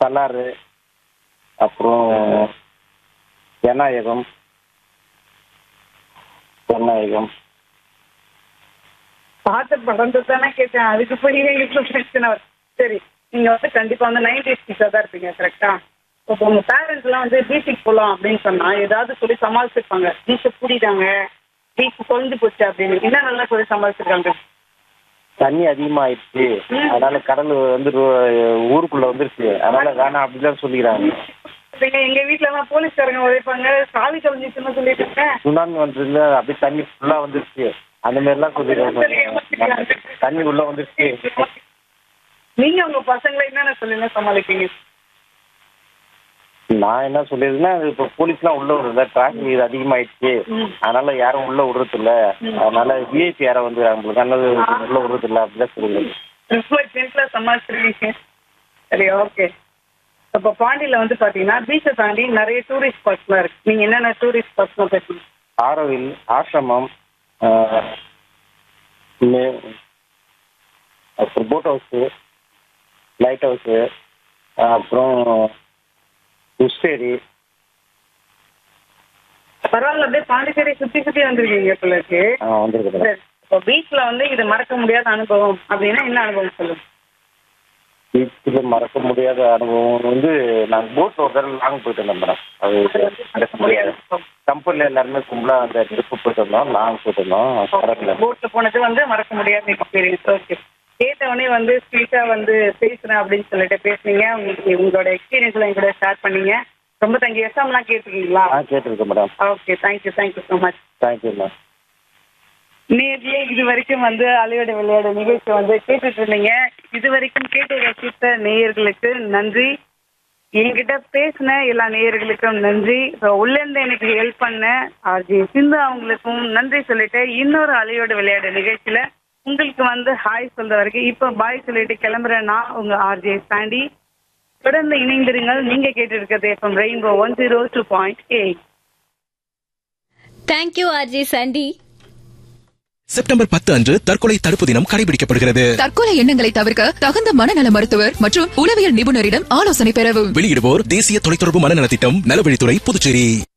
சலாறு அப்புறம் ஜனநாயகம் ஜனநாயகம் பாட்டு படந்து தானே கேட்டேன் அதுக்கு போய் எங்களுக்கு பிரச்சனை வரும் சரி நீங்க வந்து கண்டிப்பா வந்து நைன்டி கிட்ஸா தான் இருப்பீங்க கரெக்டா இப்போ உங்க பேரண்ட்ஸ் எல்லாம் வந்து பீச்சுக்கு போலாம் அப்படின்னு சொன்னா ஏதாவது சொல்லி சமாளிச்சிருப்பாங்க பீச்சை பூடிட்டாங்க பீச் தொலைஞ்சு போச்சு அப்படின்னு என்ன நல்லா சொல்லி சமாளிச்சிருக்காங்க தண்ணி அதிகமாயிடுச்சு அதனால கடல் வந்து ரோ- ஊருக்குள்ள வந்துருச்சு அதனால வேணாம் அப்படிதான் சொல்லிக்கிறாங்க இல்லைங்க, எங்க வீட்ல எல்லாம் போலீஸ்காரங்க உழைப்பாங்க சாவி தொலைஞ்சிச்சுன்னு சொல்லிட்டு இருக்கேன் சுனாமி வந்ததுல அப்படியே தண்ணி ஃபுல்லா வந்துருச்சு அந்த மாதிரி எல்லாம் சொல்லிடுறாங்க தண்ணி உள்ள வந்துருச்சு நீங்க உங்க பசங்களை என்னென்ன சொல்லுங்க சமாளிப்பீங்க நான் என்ன சொல்லியிருந்தேன்னா இப்போ போலீஸ்லாம் உள்ள விடுறதில்ல டிராஃபிக் இது அதிகமாயிடுச்சு ம். அதனால யாரும் உள்ள விடுறது இல்ல அதனால விஐபி யாரும் வந்து நம்மளுக்கு நல்லது உள்ள விடுறது இல்ல அப்படிதான் சொல்லுங்க ரொம்ப ஜென்ட்ல சமாளிச்சிருக்கீங்க சரி ஓகே இப்போ பாண்டியில வந்து பாத்தீங்கன்னா பீச்சை தாண்டி நிறைய டூரிஸ்ட் ஸ்பாட்ஸ்லாம் இருக்கு நீங்க என்னென்ன டூரிஸ்ட் ஸ்பாட்ஸ்லாம் பேசுங்க ஆரோவில் ஆசிரமம் ஆஹ், மே- அப்புறம் போட் ஹவுஸு லைட் ஹவுஸு அப்புறம் உஸ்டேரி பரவாயில்ல அப்படியே பாண்டிச்சேரி சுத்தி சுத்தி வந்திருக்கீங்க பிள்ளைக்கு வந்துருக்கு சரி இப்போ பீச்ல வந்து இது மறக்க முடியாத அனுபவம் அப்படின்னா என்ன அனுபவம் சொல்லுங்க பீச்சில் மறக்க முடியாத அனுபவம் வந்து நாங்கள் போட் ஒரு தடவை லாங் போயிட்டு வந்தோம் மேடம் அது மறக்க முடியாது கம்பெனியில் எல்லாருமே கும்பலாக அந்த ட்ரிப்பு போயிட்டு வந்தோம் லாங் போயிட்டு வந்தோம் கடற்கரை போட்ல போனது வந்து மறக்க முடியாத எக்ஸ்பீரியன்ஸ் ஓகே கேட்டவொடனே வந்து ஸ்வீட்டா வந்து பேசுறேன் அப்படின்னு சொல்லிட்டு பேசுனீங்க உங்களுக்கு உங்களோட எக்ஸ்பீரியன்ஸ்ல என் கூட ஷேர் பண்ணீங்க ரொம்ப தேங்க்யூ எஸ்எம்லாம் கேட்டிருக்கீங்களா ஆ கேட்டிருக்கேன் madam okay thank you thank you so much thank you ma'am நேர்லயே இது வரைக்கும் வந்து அலையோட விளையாட நிகழ்ச்சி வந்து கேட்டுட்டு இருந்தீங்க இது வரைக்கும் கேட்டு ரசித்த நேயர்களுக்கு நன்றி என்கிட்ட பேசின எல்லா நேயர்களுக்கும் நன்றி So, உள்ள இருந்து எனக்கு ஹெல்ப் பண்ண ஆர்ஜி சிந்து அவங்களுக்கும் நன்றி சொல்லிட்டு இன்னொரு அலையோட விளையாட நிகழ்ச்சியில உங்களுக்கு வந்து ஹாய் சொல்ற வரைக்கும் இப்ப பாய் சொல்லிட்டு கிளம்புறேன் நான் உங்க ஆர்ஜே சாண்டி தொடர்ந்து இணைந்திருங்கள் நீங்க கேட்டு இருக்கிறது FM rainbow one zero two point eight thank you R G Chandi September பத்து அன்று தற்கொலை தடுப்பு தினம் கடைபிடிக்கப்படுகிறது தற்கொலை எண்ணங்களை தவிர்க்க தகுந்த மனநல மருத்துவர் மற்றும் உளவியல் நிபுணரிடம் ஆலோசனை பெறவும் வெளியிடுவோர் தேசிய தொலைத்தொடர்பு மனநல திட்டம் நலவழித்துறை புதுச்சேரி